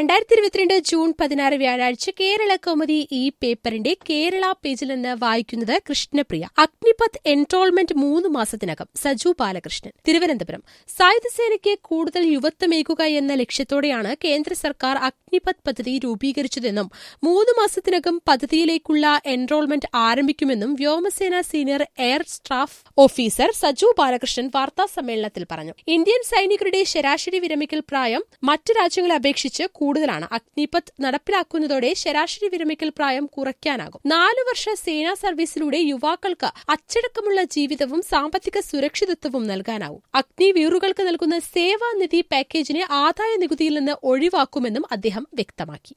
രണ്ടായിരത്തി ഇരുപത്തിരണ്ട് ജൂൺ പതിനാറ് വ്യാഴാഴ്ച കേരള കൗമുദി ഈ പേപ്പറിന്റെ കേരള പേജിൽ നിന്ന് വായിക്കുന്നത് കൃഷ്ണപ്രിയ അഗ്നിപത് എൻറോൾമെന്റ് മൂന്ന് മാസത്തിനകം സജു ബാലകൃഷ്ണൻ തിരുവനന്തപുരം സായുധ സേനയ്ക്ക് കൂടുതൽ യുവത്വമേകുക എന്ന ലക്ഷ്യത്തോടെയാണ് കേന്ദ്ര സർക്കാർ അഗ്നിപത് പദ്ധതി രൂപീകരിച്ചതെന്നും മൂന്ന് മാസത്തിനകം പദ്ധതിയിലേക്കുള്ള എൻറോൾമെന്റ് ആരംഭിക്കുമെന്നും വ്യോമസേന senior air staff officer Saju Balakrishnan വാർത്താ സമ്മേളനത്തിൽ പറഞ്ഞു ഇന്ത്യൻ സൈനികരുടെ ശരാശരി വിരമിക്കൽ പ്രായം മറ്റ് രാജ്യങ്ങളെ അപേക്ഷിച്ച് കൂടുതലാണ് അഗ്നിപത് നടപ്പിലാക്കുന്നതോടെ ശരാശരി വിരമിക്കൽ പ്രായം കുറയ്ക്കാനാകും നാലു വർഷ സേനാ സർവീസിലൂടെ യുവാക്കൾക്ക് അച്ചടക്കമുള്ള ജീവിതവും സാമ്പത്തിക സുരക്ഷിതത്വവും നൽകാനാവും അഗ്നിവീറുകൾക്ക് നൽകുന്ന സേവാനിധി പാക്കേജിനെ ആദായ നികുതിയിൽ നിന്ന് ഒഴിവാക്കുമെന്നും അദ്ദേഹം വ്യക്തമാക്കി